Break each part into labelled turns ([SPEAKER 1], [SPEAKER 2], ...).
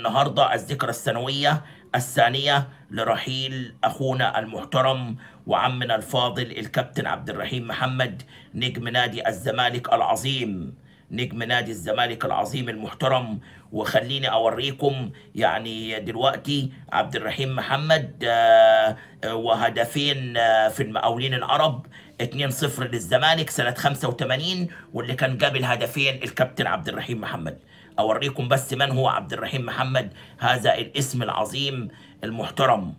[SPEAKER 1] النهاردة الذكرى السنوية الثانية لرحيل أخونا المحترم وعمنا الفاضل الكابتن عبد الرحيم محمد نجم نادي الزمالك العظيم نجم نادي الزمالك العظيم المحترم وخليني أوريكم يعني دلوقتي عبد الرحيم محمد آه، آه، وهدفين آه، في المقاولين العرب 2-0 للزمالك سنة 85 واللي كان جاب الهدفين الكابتن عبد الرحيم محمد أوريكم بس من هو عبد الرحيم محمد هذا الاسم العظيم المحترم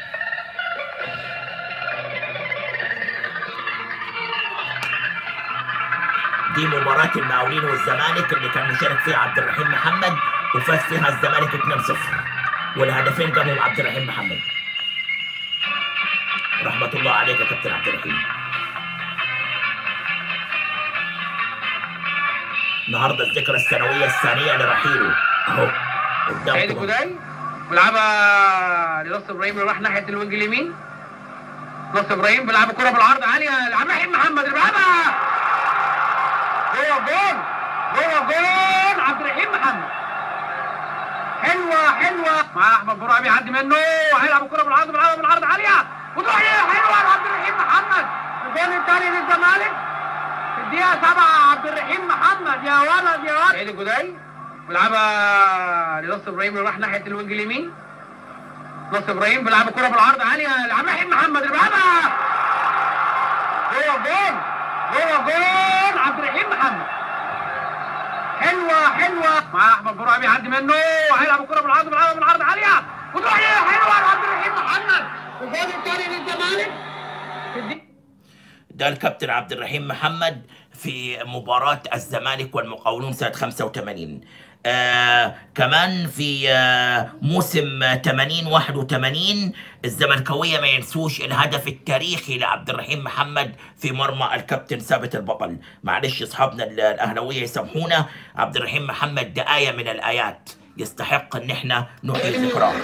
[SPEAKER 1] دي مباراة المقاولين والزمالك اللي كان مشارك فيها عبد الرحيم محمد وفاز فيها الزمالك 2-0 والهدفين جابهم عبد الرحيم محمد رحمة الله عليك يا كابتن عبد الرحيم النهارده الذكرى السنوية الثانية لرحيله أهو
[SPEAKER 2] عيد
[SPEAKER 1] قدامكم
[SPEAKER 2] الجدعي بيلعبها لنصر ابراهيم اللي راح ناحيه الوينج اليمين نصر ابراهيم بيلعب الكره بالعرض عاليه لعب رحيم محمد اللي بيلعبها جوه الجول جوه الجول عبد الرحيم محمد حلوه حلوه مع احمد برعي بيعدي منه هيلعب الكره بالعرض بيلعبها بالعرض عاليه وتروح حلوه لعبد الرحيم محمد الجول الثاني للزمالك في الدقيقه 7 عبد الرحيم محمد يا ولد يا ولد عيد الجدعي بيلعبها لنصر ابراهيم اللي راح ناحيه الوينج اليمين نصر ابراهيم بيلعب الكره بالعرض عاليه لعب رحيم محمد اللي بيلعبها جوه الجول جوه الجول عبد الرحيم محمد حلوه حلوه مع احمد برعي بيعدي منه هيلعب الكره بالعرض بيلعبها بالعرض عاليه وتروح حلوه لعبد الرحيم محمد الجول الثاني للزمالك في الدقيقة
[SPEAKER 1] ده الكابتن عبد الرحيم محمد في مباراة الزمالك والمقاولون سنة 85 آه كمان في آه موسم 80 81 الزملكاوية ما ينسوش الهدف التاريخي لعبد الرحيم محمد في مرمى الكابتن ثابت البطل معلش اصحابنا ال- الاهلاوية يسامحونا عبد الرحيم محمد ده آية من الآيات يستحق ان احنا نحيي ذكراه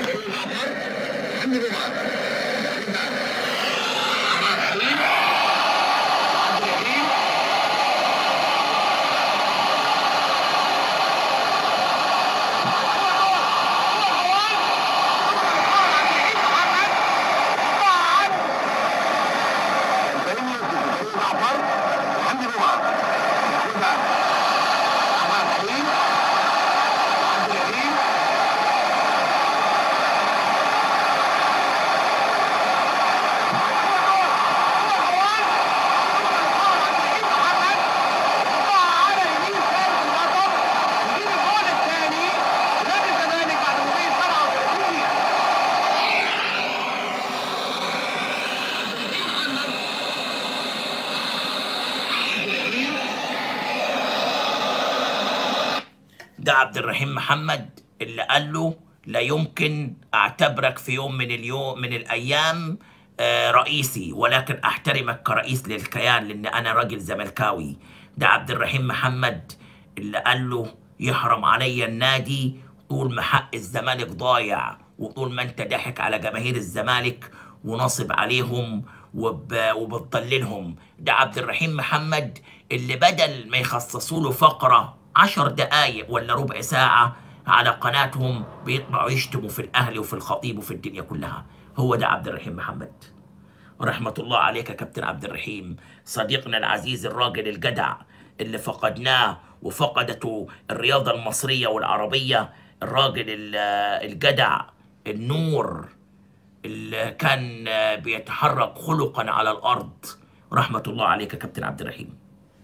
[SPEAKER 1] ده عبد الرحيم محمد اللي قال له لا يمكن اعتبرك في يوم من اليوم من الايام آه، رئيسي ولكن احترمك كرئيس للكيان لان انا راجل زملكاوي ده عبد الرحيم محمد اللي قال له يحرم عليا النادي طول ما حق الزمالك ضايع وطول ما انت ضاحك على جماهير الزمالك وناصب عليهم وب... وبتضللهم ده عبد الرحيم محمد اللي بدل ما يخصصوا له فقرة عشر دقايق ولا ربع ساعة على قناتهم بيطلعوا يشتموا في الأهلي وفي الخطيب وفي الدنيا كلها هو ده عبد الرحيم محمد رحمة الله عليك يا كابتن عبد الرحيم صديقنا العزيز الراجل الجدع اللي فقدناه وفقدته الرياضة المصرية والعربية الراجل ال- الجدع النور اللي كان بيتحرك خلقا على الأرض رحمة الله عليك يا كابتن عبد الرحيم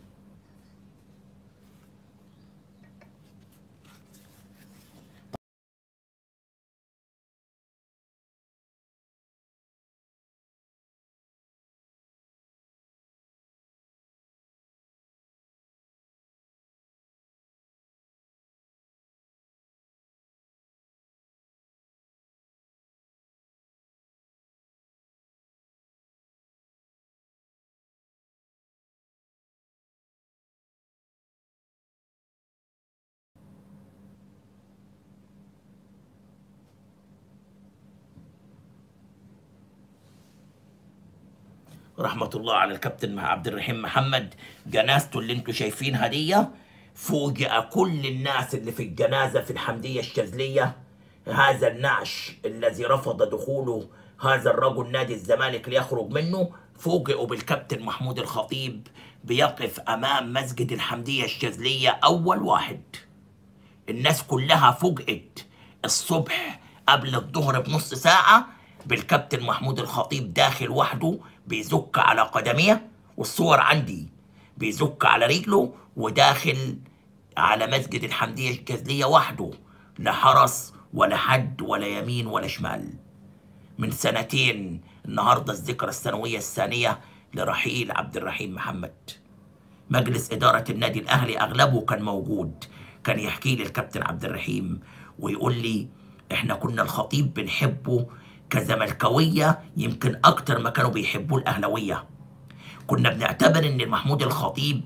[SPEAKER 1] رحمة الله على الكابتن عبد الرحيم محمد جنازته اللي انتوا شايفينها دي فوجئ كل الناس اللي في الجنازة في الحمدية الشاذلية هذا النعش الذي رفض دخوله هذا الرجل نادي الزمالك ليخرج منه فوجئوا بالكابتن محمود الخطيب بيقف امام مسجد الحمديه الشاذليه اول واحد الناس كلها فوجئت الصبح قبل الظهر بنص ساعة بالكابتن محمود الخطيب داخل وحده بيزك على قدميه والصور عندي بيزك على رجله وداخل على مسجد الحمدية الشاذلية وحده لا حرس ولا حد ولا يمين ولا شمال من سنتين النهارده الذكرى السنوية الثانية لرحيل عبد الرحيم محمد مجلس إدارة النادي الأهلي أغلبه كان موجود كان يحكي لي الكابتن عبد الرحيم ويقول لي إحنا كنا الخطيب بنحبه كزملكاوية يمكن أكتر ما كانوا بيحبوه الأهلوية كنا بنعتبر إن محمود الخطيب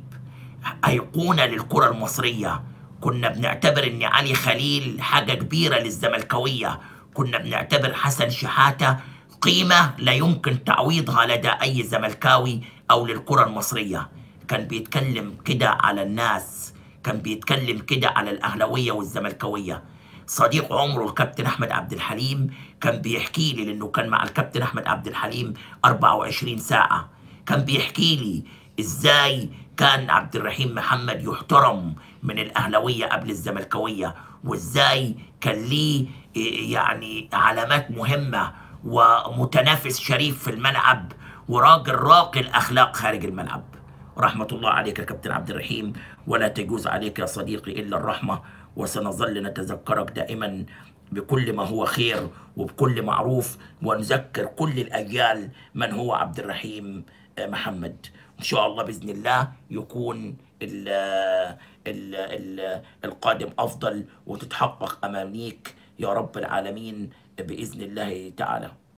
[SPEAKER 1] أيقونة للكرة المصرية كنا بنعتبر إن علي خليل حاجة كبيرة للزملكاوية كنا بنعتبر حسن شحاتة قيمة لا يمكن تعويضها لدى أي زملكاوي أو للكرة المصرية كان بيتكلم كده على الناس كان بيتكلم كده على الأهلوية والزملكاوية صديق عمره الكابتن أحمد عبد الحليم كان بيحكي لي لأنه كان مع الكابتن أحمد عبد الحليم 24 ساعة كان بيحكي لي إزاي كان عبد الرحيم محمد يحترم من الأهلوية قبل الزملكاوية وإزاي كان ليه إيه، يعني علامات مهمة ومتنافس شريف في الملعب وراجل راقي الأخلاق خارج الملعب رحمة الله عليك يا كابتن عبد الرحيم ولا تجوز عليك يا صديقي إلا الرحمة وسنظل نتذكرك دائما بكل ما هو خير وبكل معروف ونذكر كل الأجيال من هو عبد الرحيم محمد إن شاء الله بإذن الله يكون ال ال ال القادم أفضل وتتحقق أمانيك يا رب العالمين بإذن الله تعالى